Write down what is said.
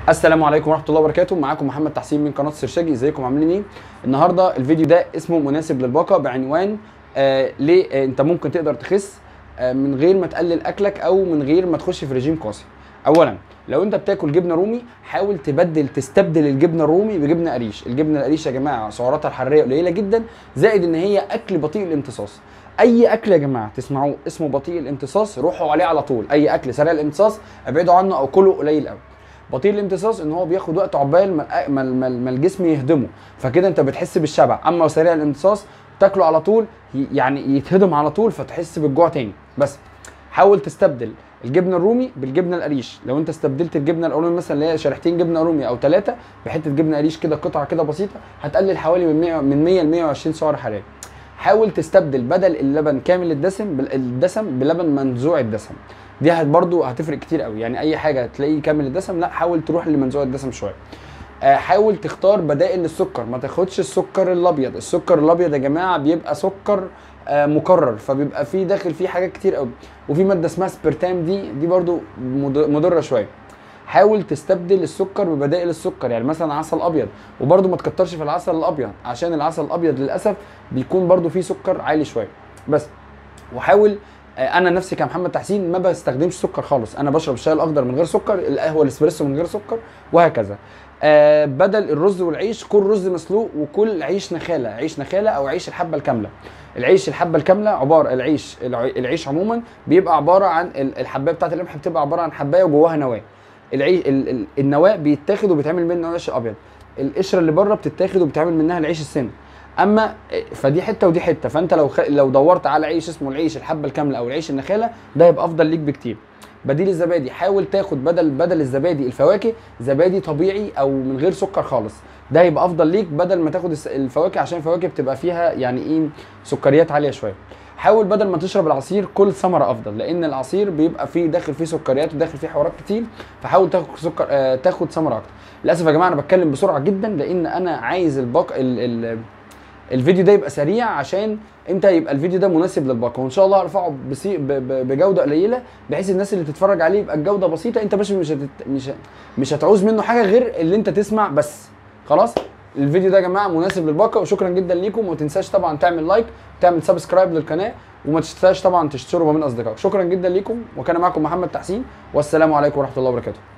السلام عليكم ورحمه الله وبركاته معاكم محمد تحسين من قناه سرشاجي ازيكم عاملين ايه النهارده الفيديو ده اسمه مناسب للباقه بعنوان آه ليه آه انت ممكن تقدر تخس آه من غير ما تقلل اكلك او من غير ما تخش في رجيم قاسي اولا لو انت بتاكل جبنه رومي حاول تبدل تستبدل الجبنه الرومي بجبنه قريش الجبنه القريش يا جماعه سعراتها الحراريه قليله جدا زائد ان هي اكل بطيء الامتصاص اي اكل يا جماعه تسمعوه اسمه بطيء الامتصاص روحوا عليه على طول اي اكل سريع الامتصاص ابعدوا عنه او كله قليل قوي بطيء الامتصاص ان هو بياخد وقت عقبال ما ما- ما ما الجسم يهضمه فكده انت بتحس بالشبع اما سريع الامتصاص تاكله على طول ي- يعني يتهضم على طول فتحس بالجوع تاني بس حاول تستبدل الجبنه الرومي بالجبنه القريش لو انت استبدلت الجبنه الرومي مثلا اللي هي شريحتين جبنه رومي او ثلاثه بحته جبنه قريش كده قطعه كده بسيطه هتقلل حوالي من 100 من 100 ل 120 سعر حراري حاول تستبدل بدل اللبن كامل الدسم بال- الدسم بلبن منزوع الدسم دي هت برضو هتفرق كتير قوي يعني اي حاجه تلاقيه كامل الدسم لا حاول تروح لمنزوع الدسم شويه آه، حاول تختار بدائل للسكر ما تاخدش السكر الابيض السكر الابيض يا جماعه بيبقى سكر آه، مكرر فبيبقى فيه داخل فيه حاجات كتير قوي وفي ماده اسمها سبرتام دي دي برضو مض- مضره شويه حاول تستبدل السكر ببدائل السكر يعني مثلا عسل ابيض وبرضو ما تكترش في العسل الابيض عشان العسل الابيض للاسف بيكون برضو فيه سكر عالي شويه بس وحاول آه، انا نفسي كمحمد تحسين ما بستخدمش سكر خالص انا بشرب الشاي الاخضر من غير سكر القهوه الاسبريسو من غير سكر وهكذا آه، بدل الرز والعيش كل رز مسلوق وكل عيش نخاله عيش نخاله او عيش الحبه الكامله العيش الحبه الكامله عباره العيش الع- العيش عموما بيبقى عباره عن ال- الحبايه بتاعه القمح بتبقى عباره عن حبايه وجواها نواه العيش ال- ال- النواه بيتاخد وبيتعمل منه عيش ابيض القشره اللي بره بتتاخد وبيتعمل منها العيش السن اما فدي حته ودي حته فانت لو خ... لو دورت على عيش اسمه العيش الحبه الكامله او العيش النخاله ده يبقى افضل ليك بكتير بديل الزبادي حاول تاخد بدل بدل الزبادي الفواكه زبادي طبيعي او من غير سكر خالص ده هيبقى افضل ليك بدل ما تاخد الس- الفواكه عشان الفواكه بتبقى فيها يعني ايه سكريات عاليه شويه حاول بدل ما تشرب العصير كل ثمره افضل لان العصير بيبقى فيه داخل فيه سكريات وداخل فيه حوارات كتير فحاول تاخد سكر آه تاخد ثمره اكتر للاسف يا جماعه انا بتكلم بسرعه جدا لان انا عايز الباق ال... ال... الفيديو ده يبقى سريع عشان انت يبقى الفيديو ده مناسب للباقه وان شاء الله هرفعه بسي... ب... ب... بجوده قليله بحيث الناس اللي تتفرج عليه يبقى الجوده بسيطه انت بس مش هتت... مش ه- مش هتعوز منه حاجه غير اللي انت تسمع بس خلاص الفيديو ده يا جماعه مناسب للباقه وشكرا جدا ليكم وما تنساش طبعا تعمل لايك وتعمل سبسكرايب للقناه وما تنساش طبعا تشتروا من اصدقائك شكرا جدا ليكم وكان معكم محمد تحسين والسلام عليكم ورحمه الله وبركاته